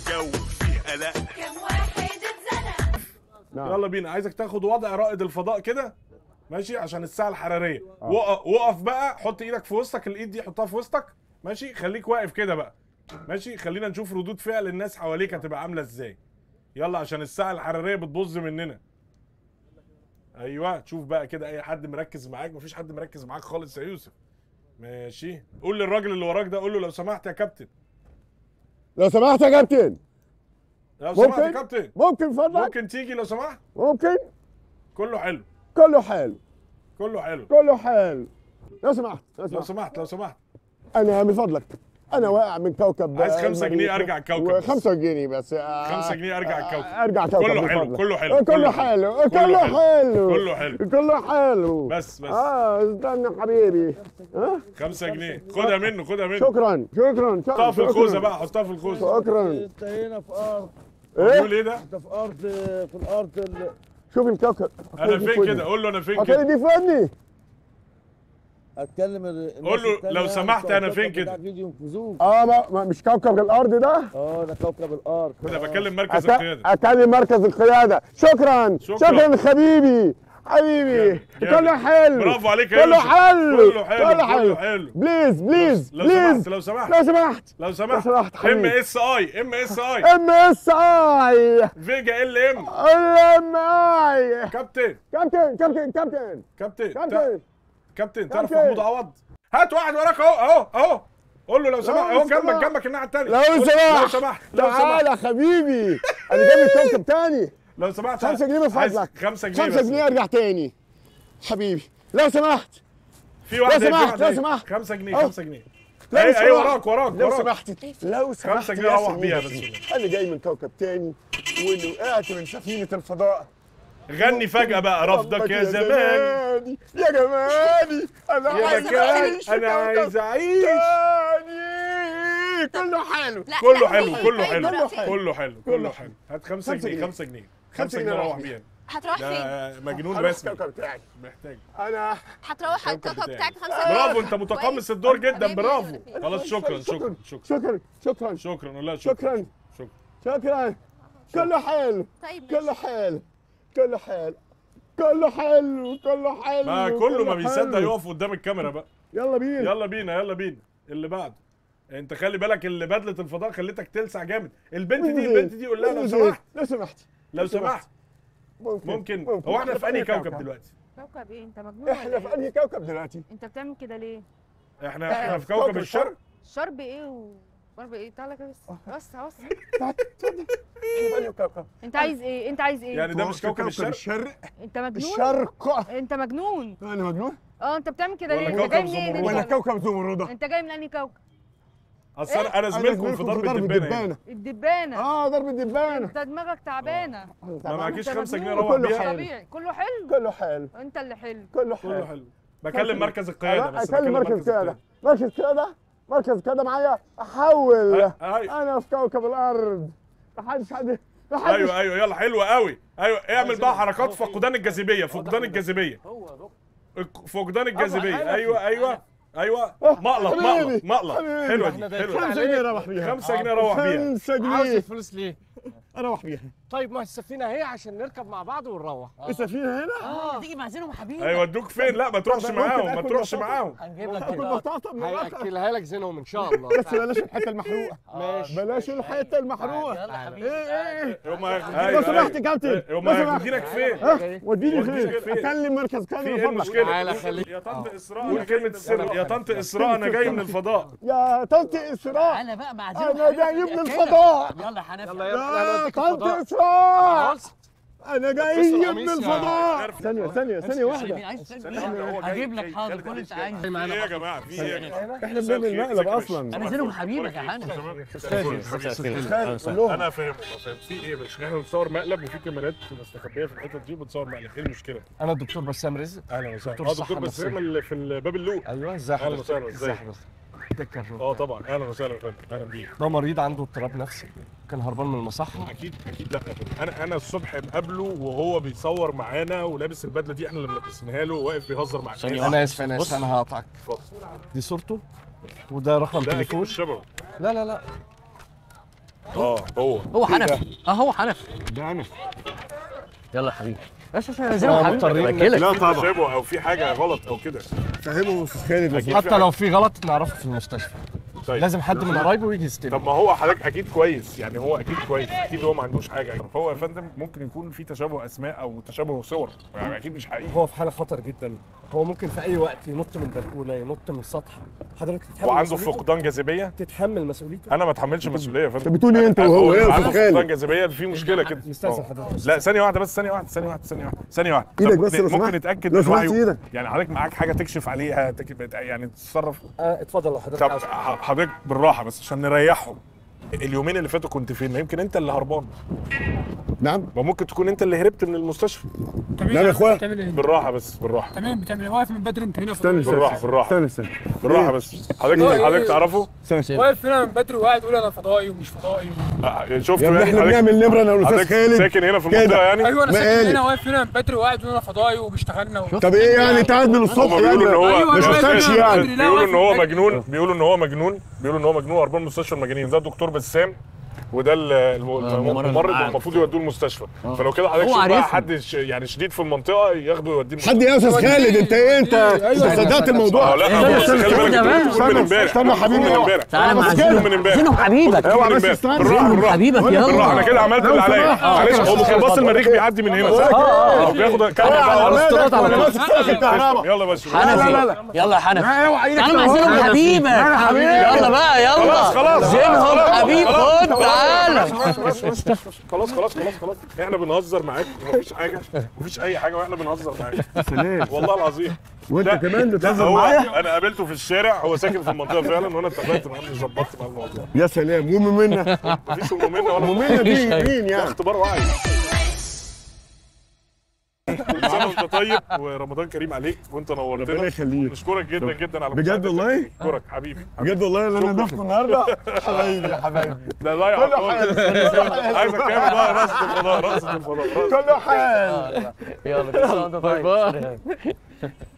الجو فيه قلق كم واحد اتزنق نعم. يلا بينا عايزك تاخد وضع رائد الفضاء كده ماشي عشان الساعه الحراريه وقف وقف بقى حط ايدك في وسطك الايد دي حطها في وسطك ماشي خليك واقف كده بقى ماشي خلينا نشوف ردود فعل الناس حواليك هتبقى عامله ازاي يلا عشان الساعه الحراريه بتبظ مننا ايوه تشوف بقى كده اي حد مركز معاك مفيش حد مركز معاك خالص يا يوسف ماشي قول للراجل اللي وراك ده قول له لو سمحت يا كابتن لو سمحت يا كابتن لو سمحت يا ممكن كابتن ممكن فضلك ممكن تيجي لو سمحت ممكن كله حلو كله حلو كله حلو كله حلو لو سمحت لو لو سمحت سمحت لو سمحت انا من فضلك انا واقع من كوكب عايز خمسة المريخ. جنيه أرجع الكوكب بس. خمسة جنيه بس آه، خمسة جنيه أرجع الكوكب. آه، ارجع كوكب كله من حلو، فضلك. كله حلو، آه، كله كله حلو. حلو كله كله حلو. حلو كله حلو. كله حلو بس بس اه استنى حبيبي ها خمسة جنيه خدها منه خدها منه شكرا شكرا حطها في شكراً. الخوذة بقى حطها في الخوذة شكرا انت هنا في ارض بيقول ايه ايه ده؟ انت في ارض في الارض ال- شوف الكوكب انا فين كده قول له انا فين هتلاقي كده دي فني هتكلم ال- الناس قول له التانية لو سمحت أنا الكوكب فين كده؟ بتاعك يجي ينقذوك اه ما, ما مش كوكب الارض ده اه ده كوكب الارض انا آه. بكلم مركز أك- القيادة اكلم مركز القياده شكرا شكراً. شكرا حبيبي حبيبي جامد. كله حلو برافو عليك يا كله يوسف. حلو كله حلو، كله كله حلو حلو. بليز بليز لو سمحت بليز لو سمحت لو سمحت لو سمحت سمحت ام حبيبي. اس اي ام اس اي ام اس اي فيجا ال ام ام اي كابتن كابتن كابتن كابتن كابتن تا- كابتن كابتن تعرف كابتن. محمود عوض هات واحد وراك اهو اهو اهو قول له لو سمحت اهو جنبك سمحت. جنبك الناحية التانية لو قول- سمحت لو سمحت لو سمحت تعالى حبيبي انا جاي من كوكب تاني لو سمحت خمسة جنيه من عايز فضلك خمسة جنيه خمسة بس. جنيه ارجع تاني حبيبي لو سمحت في واحد لو سمحت، لو سمحت. 5 جنيه أهو. 5 جنيه لو اي اي سمحت. وراك وراك لو وراك سمحت لو سمحت خمسة جنيه يا روح سمير. بيها بس. انا جاي من كوكب تاني واللي وقعت من سفينه الفضاء غني فجأة بقى رفضك يا زمان زماني يا جمالي انا يا عايز مكان أعيش في انا كوكب عايز اعيش تاني كله حلو لا كله لا، حلو في- كله في حلو دلوقتي. كله حلو كله حلو هات 5 خمسة جنيه جنيه. 5 جنيه 5 خمسة جنيه جنيه روح روح بيها هتروح فين؟ ده مجنون هروح رسمي الكوكب بتاعي محتاج انا هتروح على الكوكب الكوكب بتاعي. بتاعك خمسة برافو انت متقمص الدور جدا برافو خلاص شكرا شكرا شكرا شكرا شكرا شكرا لا شكرا شكرا شكرا شكرا كله حلو طيب كله حلو كله حلو كله حلو كله حلو ما كله ما حلو. بيصدق يقف قدام الكاميرا بقى يلا بينا يلا بينا يلا بينا اللي بعده انت خلي بالك اللي بدله الفضاء خليتك تلسع جامد البنت دي البنت دي قول لها لو سمحت لو سمحت لو سمحت ممكن ممكن هو احنا في انهي كوكب دلوقتي كوكب ايه انت مجنون احنا ولا في إيه؟ انهي كوكب دلوقتي انت بتعمل كده ليه احنا احنا في كوكب كوكب الشرق شرب ايه وشرب ايه تعالى كده بس بس بس تعال، اتفضل. احنا في انهي كوكب انت عايز ايه انت عايز ايه يعني ده مش في كوكب الشرق الشرق انت مجنون الشرق انت مجنون انا مجنون اه انت بتعمل كده ولا ليه انت جاي كوكب منين زمرد. ولا انت كوكب زمردة انت جاي من انهي كوكب اصل انا انا زميلكم في ضرب الدبانه يعني. الدبانه اه ضرب الدبانه انت دماغك تعبانه ما معكيش انت 5 جنيه مجنون. روح كله بيها حلو. طبيعي كله حلو كله حلو انت اللي حلو كله كله حلو حلو بكلم مركز القياده انا بس اكلم بكلم مركز قياده مركز قياده مركز قياده معايا احول أي- أي. انا في كوكب الارض محدش حد محدش ايوه ايوه يلا حلوه قوي ايوه اعمل بقى حركات فقدان الجاذبيه فقدان الجاذبيه الك- فقدان الجاذبيه ايوه ايوه ايوه مقلط حبيبي، مقلط مقلط حبيبي. حلوه احنا دي دايخين حلوه خمسة جنيه روح بيها 5 جنيه روح بيها خمسة عاوز جنيه الفلوس ليه؟ اروح بيها طيب ما السفينه اهي عشان نركب مع بعض ونروح السفينة هنا اه تيجي معزنهم حبيبي هيودوك فين لا ما تروحش ممكن معاهم ما آكل تروحش بطاطا؟ معاهم هنجيب لك اكل كده. بطاطا من المطعم هياكلها لك زينهم ان شاء الله بس بلاش الحتة المحروقة ماشي بلاش الحتة المحروقة يلا ايه حبيبي ايه هم لو سمحت يا كابتن هم لو سمحت. هيودينك فين ها وديني ودينك فين فين؟ اكلم مركز قيادة في من ايه فضلك المشكله تعالى خليك يا طنط اسراء انا جاي من السر يا طنط اسراء انا جاي من الفضاء يا طنط اسراء انا بقى معزنهم انا جاي من الفضاء يلا يا حنفي يلا يا يلا نوديك طنط الفضاء اسراء بص انا بس جاي من القميص يا- الفضاء ثانية ثانية ثانية واحدة عايز ثانية واحدة، هو جاي- هجيب لك جاي- حاضر جاي- كل اللي انت جاي- عايزه في ايه يا جماعه في ايه يا جماعه احنا بنعمل مقلب اصلا انزلهم حبيبك يا حنفي قول لهم انا فاهم فاهم في ايه يا باشا احنا بنصور مقلب وفي كاميرات مستخبيه في الحتت دي بنصور مقلب ايه المشكله انا الدكتور بسام رزق اهلا وسهلا دكتور اه الصحة دكتور بسام النفسية. اللي في باب اللوق ايوه ازي أهلا وسهلا، ازيك؟ تذكر اه طبعا اهلا وسهلا يا فندم اهلا بيك ده مريض عنده اضطراب نفسي كان هربان من المصحة اكيد اكيد لا انا انا الصبح مقابله وهو بيصور معانا ولابس البدله دي احنا اللي ملبسينها له واقف بيهزر مع الناس انا اسف انا بص. اسف انا هقطعك اتفضل. دي صورته وده رقم ده اكيد تليفون مش شبهه لا لا لا اه هو هو حنف اه هو حنف ده انا يلا يا حبيبي بس بس نزلوا حبيبي مضطرين. باكلك لا في طبعا تشابه او في حاجه غلط او كده فهمه استاذ خالد لو أكيد. سمحت. حتى لو في غلط نعرفه في المستشفى طيب لازم حد من قرايبه يجي يستلم طب ما هو حضرتك اكيد كويس يعني هو اكيد كويس اكيد هو ما عندوش حاجه هو يا فندم ممكن يكون في تشابه اسماء او تشابه صور يعني اكيد مش حقيقي هو في حاله خطر جدا هو ممكن في اي وقت ينط من البلكونه ينط من السطح حضرتك تتحمل وعنده مسؤوليته؟ فقدان جاذبيه تتحمل مسؤوليته انا ما اتحملش مسؤوليه يا انت فندم بتقول ايه انت وهو ايه يا عنده استاذ فقدان خالد جاذبيه في مشكله كده مستأذن آه. حضرتك لا ثانيه واحده بس ثانيه واحده ثانيه واحده ثانيه واحده ثانيه واحده ايدك طب بس لو ممكن سمحت. نتاكد لو من سمحت وعيه ايدك يعني حضرتك معاك حاجه تكشف عليها تك- يعني تتصرف آه اتفضل لو حضرتك طب عاوز ح- حضرتك بالراحه بس عشان نريحهم اليومين اللي فاتوا كنت فين؟ ما يمكن انت اللي هربان نعم ما ممكن تكون انت اللي هربت من المستشفى نعم يا اخويا بتعمل ايه؟ بالراحه بس بالراحه تمام بتعمل ايه؟ واقف من بدري انت هنا في استنى بالراحه بالراحه استنى استنى بالراحه بس حضرتك حضرتك تعرفه استنى استنى واقف هنا من بدري وقاعد يقول انا فضائي ومش فضائي آه، شفت يا ابني احنا بنعمل نمره انا والاستاذ حضرتك خالد ساكن هنا في كده. المنطقه يعني ايوه انا ما ساكن قالت. هنا واقف هنا من بدري وقاعد يقول انا فضائي وبيشتغلنا و... طب ايه يعني انت قاعد من الصبح هم بيقولوا ان هو يعني أيوة، ما أنا شفتكش واقف يعني بدري. لا، بيقولوا واقف ان هو بدري. مجنون بيقولوا ان هو مجنون بيقولوا ان هو مجنون هربان مستشفى المجانين ده الدكتور بسام وده ال- الم- الممرض الممرض معاه. المفروض يودوه المستشفى فلو كده حضرتك هو شوف بقى عارفهم. حد ش- يعني شديد في المنطقه ياخده يوديه حد ايه يا استاذ خالد انت ايه انت أيوة. انت صدقت الموضوع اه لا استنى، بص استنى، خلي بالك استنى انت بتقول من امبارح استنى يا حبيبي. من امبارح تعالى بس مع كده. زينو من امبارح زينو حبيبك اوعى من بس امبارح. استنى بالراحه زينو بالراحه حبيبك بالراحه يلا انا كده عملت لو اللي عليا سمحت. معلش هو ممكن باص المريخ بيعدي من هنا صح؟ اه بياخد كاميرا على على مالك على ولا طول. ماسك سلك الكهرباء يلا يا باشا حنفي لا، لا. يلا يا حنفي لا، اوعى ايدك تعالى مع تقول. زينو حبيبك يلا بقى يلا خلاص، خلاص، زينو خلاص، حبيب خلاص، خد تعالى خلاص خلاص خلاص خلاص احنا بنهزر معاك ومفيش حاجه مفيش اي حاجه واحنا بنهزر معاك سلام والله العظيم وانت لا، كمان لا بتهزر هو معايا انا قابلته في الشارع هو ساكن في المنطقه فعلا وانا اتفقت معاه اني ظبطت مع الموضوع يا سلام ومؤمنة مفيش مؤمنه ولا مؤمنة دي مين ده يعني اختبار وعي كل سنه وانت طيب ورمضان كريم عليك وانت ربنا نورتنا يخليك نشكرك جدا جدا على بجد مساعدتك. والله؟ اشكرك حبيبي بجد والله اللي انا ضفته النهارده حبايبي يا حبايبي ده ضايع كله خالص. حال عايزك تعمل بقى رقصه الفضاء رقصه الفضاء رقصة كله حال يلا كل سنة وانت طيب